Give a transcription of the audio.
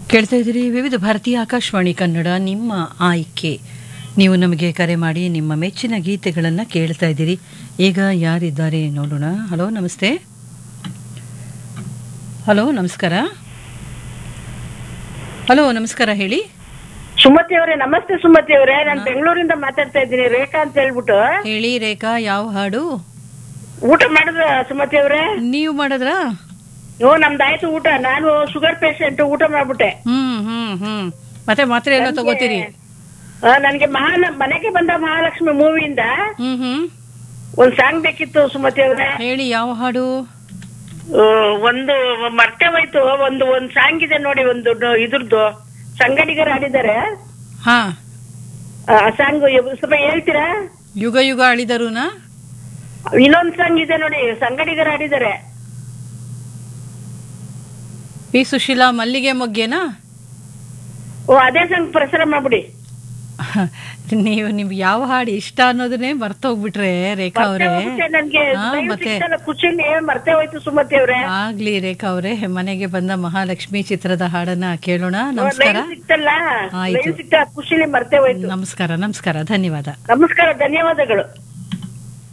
ಕೇಳ್ತಾ ಇದ್ದೀರಿ ವಿವಿಧ ಭಾರತೀಯ ಆಕಾಶವಾಣಿ ಕನ್ನಡ ನಿಮ್ಮ ಆಯ್ಕೆ ನೀವು ನಮಗೆ ಕರೆ ಮಾಡಿ ನಿಮ್ಮ ಮೆಚ್ಚಿನ ಗೀತೆಗಳನ್ನು ಕೇಳ್ತಾ ಇದ್ದೀರಿ ಈಗ ಯಾರಿದ್ದಾರೆ ನೋಡೋಣ ಹಲೋ ನಮಸ್ತೆ ಹಲೋ ನಮಸ್ಕಾರ ಹಲೋ ನಮಸ್ಕಾರ ಹೇಳಿ ಸುಮತಿ ಅವರೇ ನಮಸ್ತೆ ಸುಮತಿ ಅವರೇ ನಾನು ಬೆಂಗಳೂರಿಂದ ಮಾತಾಡ್ತಾ ಇದ್ದೀನಿ ರೇಖಾ ಅಂತ ಹೇಳ್ಬಿಟ್ಟು ಹೇಳಿ ರೇಖಾ ಯಾವ ಹಾಡು ಊಟ ಮಾಡಿದ್ರ ಸುಮತಿ ಅವರೇ ನೀವು ಮಾಡಿದ್ರಾ ಹ್ಞೂ ನಮ್ದಾಯ್ತು ಊಟ ನಾನು ಶುಗರ್ ಪೇಷಂಟ್ ಊಟ ಮಾಡ್ಬಿಟ್ಟೆ ಹ್ಮ್ ಹ್ಮ್ ಹ್ಮ್ ಮತ್ತೆ ಮಾತ್ರೆ ಎಲ್ಲ ತಗೋತೀರಿ ಆ, ನನ್ಗೆ ಮಹಾ ಮನೆಗೆ ಬಂದ ಮಹಾಲಕ್ಷ್ಮಿ ಮೂವಿಯಿಂದ ಹ್ಮ್ ಹ್ಮ್ ಒಂದ್ ಸಾಂಗ್ ಬೇಕಿತ್ತು ಸುಮತಿ ಅವರೇ ಹೇಳಿ ಯಾವ ಹಾಡು ಆ, ಒಂದು ಮರ್ತೆ ಹೋಯ್ತು ಒಂದು ಒಂದ್ ಸಾಂಗ್ ಇದೆ ನೋಡಿ ಒಂದು ಡ- ಇದ್ರದ್ದು ಸಂಗಡಿಗರು ಆಡಿದ್ದಾರೆ ಹಾ ಆ ಸಾಂಗ್ ಸ್ವಲ್ಪ ಹೇಳ್ತೀರಾ ಯುಗ ಯುಗ ಅಳಿದರುನಾ ಇನ್ನೊಂದ್ ಸಾಂಗ್ ಇದೆ ನೋಡಿ ಸಂಗಡಿಗರು ಆಡಿದ್ದಾರೆ ಪಿ ಸುಶೀಲಾ ಮಲ್ಲಿಗೆ ಮೊಗ್ಗೆನಾ ಓ ಅದೇ ಸಾಂಗ್ ಪ್ರಸಾರ ಮಾಡ್ಬಿಡಿ ನೀವು ನಿಮ್ಗೆ ಯಾವ ಹಾಡು ಇಷ್ಟ ಅನ್ನೋದನ್ನೇ ಮರ್ತೋಗ್ಬಿಟ್ರೆ ರೇಖಾ ಮರ್ತೆ ಅವರೇ ಹೋಗ್ಬಿಟ್ಟೆ ನನ್ಗೆ ಹಾ, time ಮತ್ತೆ ಸಿಗ್ತಲ್ಲ ಖುಷಿಲಿ ಮರ್ತೆ ಹೋಯ್ತು ಸುಮತಿ ಅವ್ರೆ ಆಗ್ಲಿ ರೇಖಾ ಅವರೇ ಮನೆಗೆ ಬಂದ ಮಹಾಲಕ್ಷ್ಮಿ ಚಿತ್ರದ ಹಾಡನ್ನ ಕೇಳೋಣ ನಮಸ್ಕಾರ ಲೈನ್ ಸಿಕ್ತಲ್ಲ ಆಯ್ತು. ಲೈನ್ ಸಿಕ್ತ ಖುಷಿಲಿ ಮರ್ತೆ ಹೋಯ್ತು ನಮಸ್ಕಾರ ನಮಸ್ಕಾರ ಧನ್ಯವಾದ ನಮಸ್ಕಾರ ಧನ್ಯವಾದಗಳು